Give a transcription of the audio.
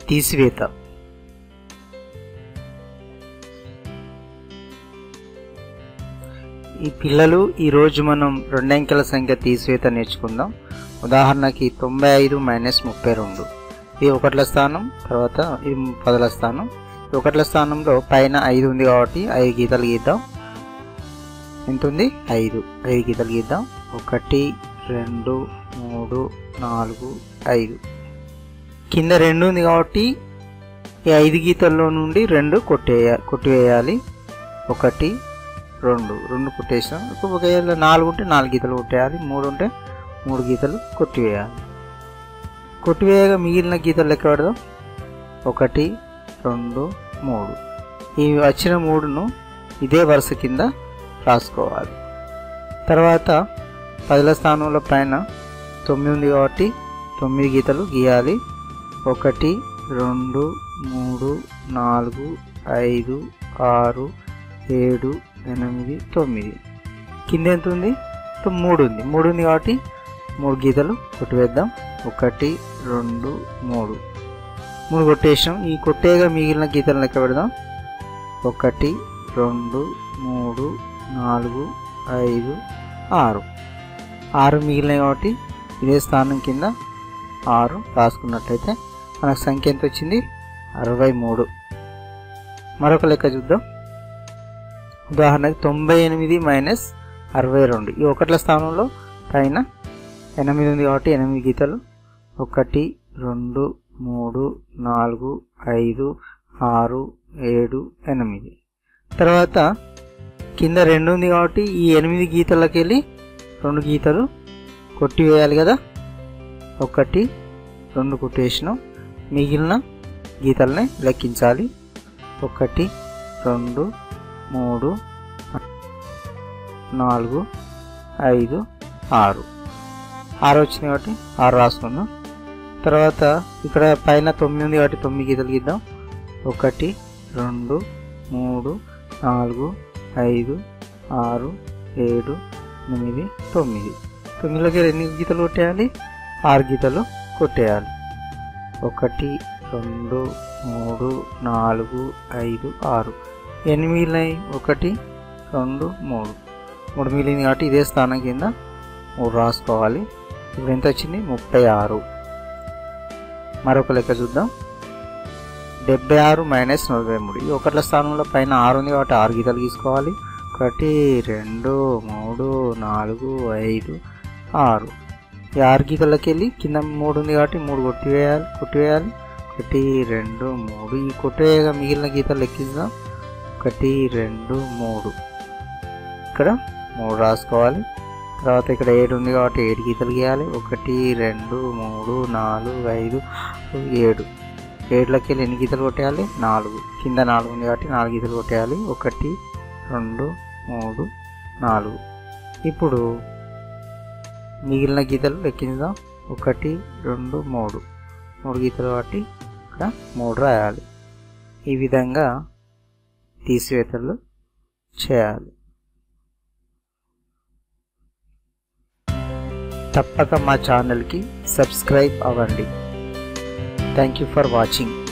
తీసివేత ఈ పిల్లలు ఈరోజు మనం రెండంకెల సంఖ్య తీసివేత నేర్చుకుందాం ఉదాహరణకి తొంభై ఐదు మైనస్ ముప్పై రెండు ఇది ఒకట్ల స్థానం తర్వాత ఇది పదల స్థానం ఈ ఒకట్ల స్థానంలో పైన ఐదు ఉంది కాబట్టి ఐదు గీతలు గీద్దాం ఎంత ఉంది ఐదు ఐదు గీతలు గీద్దాం ఒకటి రెండు మూడు నాలుగు ఐదు కింద రెండు ఉంది కాబట్టి ఈ ఐదు గీతల్లో నుండి రెండు కొట్టేయ కొట్టివేయాలి ఒకటి రెండు రెండు కొట్టేసాం ఒకవేళ నాలుగు ఉంటే నాలుగు గీతలు కొట్టేయాలి మూడు ఉంటే మూడు గీతలు కొట్టివేయాలి కొట్టివేయగా మిగిలిన గీతలు లెక్క పెడదాం ఒకటి రెండు మూడు ఈ వచ్చిన మూడును ఇదే వరుస కింద రాసుకోవాలి తర్వాత పదిల స్థానంలో పైన తొమ్మిది ఉంది కాబట్టి తొమ్మిది గీతలు గీయాలి ఒకటి రెండు మూడు నాలుగు ఐదు ఆరు ఏడు ఎనిమిది తొమ్మిది కింద ఎంత ఉంది తో- మూడు ఉంది మూడు ఉంది కాబట్టి మూడు గీతలు కొట్టివేద్దాం ఒకటి రెండు మూడు మూడు కొట్టేసాం ఈ కొట్టేగా మిగిలిన గీతలు లెక్క పెడదాం ఒకటి రెండు మూడు నాలుగు ఐదు ఆరు ఆరు మిగిలినాయి కాబట్టి ఇదే స్థానం కింద ఆరు రాసుకున్నట్లయితే మనకు సంఖ్య ఎంత వచ్చింది అరవై మూడు మరొక లెక్క చూద్దాం ఉదాహరణకి తొంభై ఎనిమిది మైనస్ అరవై రెండు ఈ ఒకట్ల స్థానంలో పైన ఎనిమిది ఉంది కాబట్టి ఎనిమిది గీతలు ఒకటి రెండు మూడు నాలుగు ఐదు ఆరు ఏడు ఎనిమిది తర్వాత కింద రెండు ఉంది కాబట్టి ఈ ఎనిమిది గీతలకి వెళ్ళి రెండు గీతలు కొట్టివేయాలి కదా ఒకటి రెండు కొట్టేసినాం మిగిలిన గీతల్ని లెక్కించాలి ఒకటి రెండు మూడు నాలుగు ఐదు ఆరు ఆరు వచ్చినాయి కాబట్టి ఆరు రాసుకుందాం తర్వాత ఇక్కడ పైన తొమ్మిది ఉంది కాబట్టి తొమ్మిది గీతలు గీద్దాం ఒకటి రెండు మూడు నాలుగు ఐదు ఆరు ఏడు ఎనిమిది తొమ్మిది తొమ్మిదిలోకి ఎన్ని గీతలు కొట్టేయాలి ఆరు గీతలు కొట్టేయాలి ఒకటి రెండు మూడు నాలుగు ఐదు ఆరు ఎన్ని మిగిలినాయి ఒకటి రెండు మూడు మూడు మిగిలింది కాబట్టి ఇదే స్థానం కింద మూడు రాసుకోవాలి ఇప్పుడు ఎంత వచ్చింది ముప్పై ఆరు మరొక లెక్క చూద్దాం డెబ్బై ఆరు మైనస్ నలభై మూడు ఈ ఒకట్ల స్థానంలో పైన ఆరు ఉంది కాబట్టి ఆరు గీతలు తీసుకోవాలి ఒకటి రెండు మూడు నాలుగు ఐదు ఆరు ఈ ఆరు గీతలకి వెళ్ళి కింద మూడు ఉంది కాబట్టి మూడు కొట్టివేయాలి కొట్టివేయాలి ఒకటి రెండు మూడు ఈ కొట్టివేయగా మిగిలిన గీతలు లెక్కిద్దాం ఒకటి రెండు మూడు ఇక్కడ మూడు రాసుకోవాలి తర్వాత ఇక్కడ ఏడు ఉంది కాబట్టి ఏడు గీతలు గీయాలి ఒకటి రెండు మూడు నాలుగు ఐదు ఆరు, ఏడు ఏడులకి వెళ్ళి ఎన్ని గీతలు కొట్టేయాలి నాలుగు కింద నాలుగు ఉంది కాబట్టి నాలుగు గీతలు కొట్టేయాలి ఒకటి రెండు మూడు నాలుగు ఇప్పుడు మిగిలిన గీతలు లెక్కించుదాం ఒకటి రెండు మూడు మూడు గీతలు కాబట్టి ఇక్కడ మూడు రాయాలి ఈ విధంగా తీసివేతలు చేయాలి తప్పక మా ఛానల్కి సబ్స్క్రైబ్ అవ్వండి థ్యాంక్ యూ ఫర్ వాచింగ్